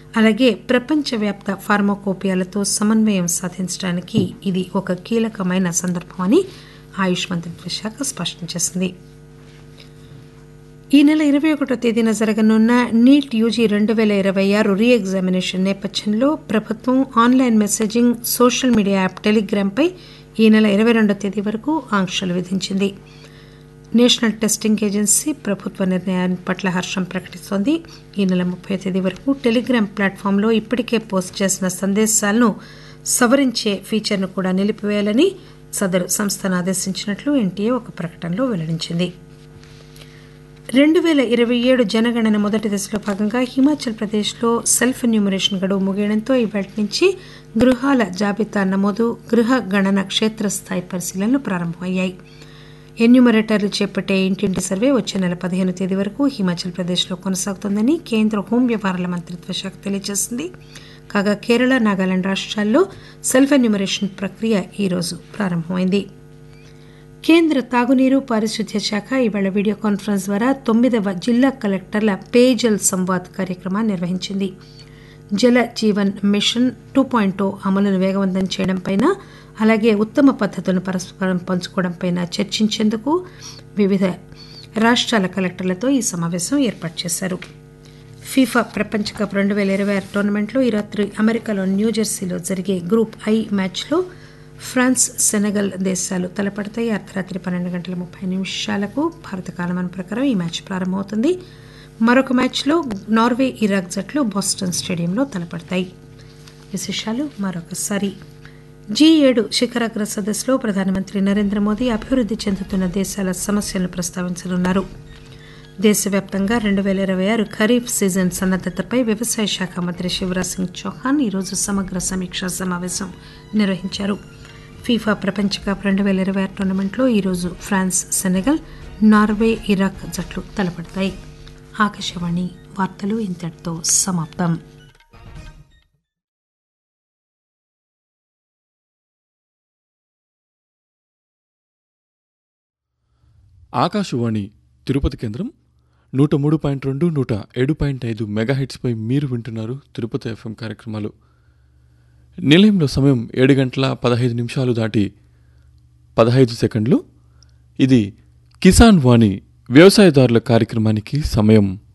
అలాగే ప్రపంచవ్యాప్త ఫార్మాకోపియాలతో సమన్వయం సాధించడానికి ఇది ఒక కీలకమైన సందర్భమని ఆయుష్ మంత్రిత్వ శాఖ స్పష్టం చేసింది ఈ నెల ఇరవై ఒకటో తేదీన జరగనున్న నీట్ యూజీ రెండు వేల ఇరవై ఆరు రీ ఎగ్జామినేషన్ నేపథ్యంలో ప్రభుత్వం online messaging social media app టెలిగ్రామ్పై ఈ నెల ఇరవై రెండో తేదీ వరకు ఆంక్షలు విధించింది నేషనల్ టెస్టింగ్ ఏజెన్సీ ప్రభుత్వ నిర్ణయాన్ని పట్ల హర్షం ప్రకటిస్తోంది ఈ నెల ముప్పై తేదీ వరకు టెలిగ్రామ్ ప్లాట్ఫామ్లో ఇప్పటికే పోస్ట్ చేసిన సందేశాలను సవరించే ఫీచర్ను కూడా నిలిపివేయాలని సదరు సంస్థను ఆదేశించినట్లు ఎన్టీఏ ఒక ప్రకటనలో వెల్లడించింది రెండు వేల ఇరవై ఏడు జనగణన మొదటి దశలో భాగంగా హిమాచల్ ప్రదేశ్లో సెల్ఫ్ ఎన్యూమరేషన్ గడువు ముగియడంతో ఇవాటి నుంచి గృహాల జాబితా నమోదు గృహ గణన క్షేత్రస్థాయి పరిశీలనలు ప్రారంభమయ్యాయి ఎన్యూమరేటర్లు చేపట్టే ఇంటింటి సర్వే వచ్చే నెల పదిహేను తేదీ వరకు హిమాచల్ ప్రదేశ్లో కొనసాగుతోందని కేంద్ర హోం వ్యవహారాల మంత్రిత్వ శాఖ తెలియజేసింది కాగా కేరళ నాగాలాండ్ రాష్ట్రాల్లో సెల్ఫ్ ఎన్యూమరేషన్ ప్రక్రియ ఈరోజు ప్రారంభమైంది కేంద్ర తాగునీరు పారిశుద్ధ్య శాఖ ఇవాళ వీడియో కాన్ఫరెన్స్ ద్వారా తొమ్మిదవ జిల్లా కలెక్టర్ల పేజల్ సంవాద్ కార్యక్రమాన్ని నిర్వహించింది జల జీవన్ మిషన్ టూ పాయింట్ అమలును వేగవంతం చేయడంపై అలాగే ఉత్తమ పద్ధతులను పరస్పరం పంచుకోవడంపై చర్చించేందుకు వివిధ రాష్ట్రాల కలెక్టర్లతో ఈ సమావేశం ఏర్పాటు చేశారు ఫీఫా ప్రపంచ కప్ రెండు వేల ఇరవై ఆరు టోర్నమెంట్లో ఈ రాత్రి అమెరికాలో న్యూజెర్సీలో జరిగే గ్రూప్ ఐ మ్యాచ్లో ఫ్రాన్స్ సెనగల్ దేశాలు తలపడతాయి అర్ధరాత్రి పన్నెండు గంటల ముప్పై నిమిషాలకు భారత కాలమాన ప్రకారం ఈ మ్యాచ్ ప్రారంభమవుతుంది మరొక మ్యాచ్లో నార్వే ఇరాక్ జట్లు బోస్టన్ స్టేడియంలో తలపడతాయి విశేషాలు మరొకసారి జీ ఏడు శిఖరాగ్ర సదస్సులో ప్రధానమంత్రి నరేంద్ర మోదీ అభివృద్ధి చెందుతున్న దేశాల సమస్యలను ప్రస్తావించనున్నారు దేశవ్యాప్తంగా రెండు వేల ఇరవై ఆరు ఖరీఫ్ సీజన్ సన్నద్దతపై వ్యవసాయ శాఖ మంత్రి శివరాజ్ సింగ్ చౌహాన్ ఈరోజు సమగ్ర సమీక్షా సమావేశం నిర్వహించారు ఫీఫా ప్రపంచ కప్ రెండు వేల ఇరవై ఆరు టోర్నమెంట్లో ఈరోజు ఫ్రాన్స్ సెనెగల్ నార్వే ఇరాక్ జట్లు తలపడతాయి ఆకాశవాణి వార్తలు ఇంతటితో సమాప్తం ఆకాశవాణి తిరుపతి కేంద్రం నూట మూడు పాయింట్ రెండు నూట ఏడు పాయింట్ ఐదు మెగాహెట్స్పై మీరు వింటున్నారు తిరుపతి ఎఫ్ఎం కార్యక్రమాలు నిలయంలో సమయం ఏడు గంటల పదహైదు నిమిషాలు దాటి పదహైదు సెకండ్లు ఇది కిసాన్ వాణి వ్యవసాయదారుల కార్యక్రమానికి సమయం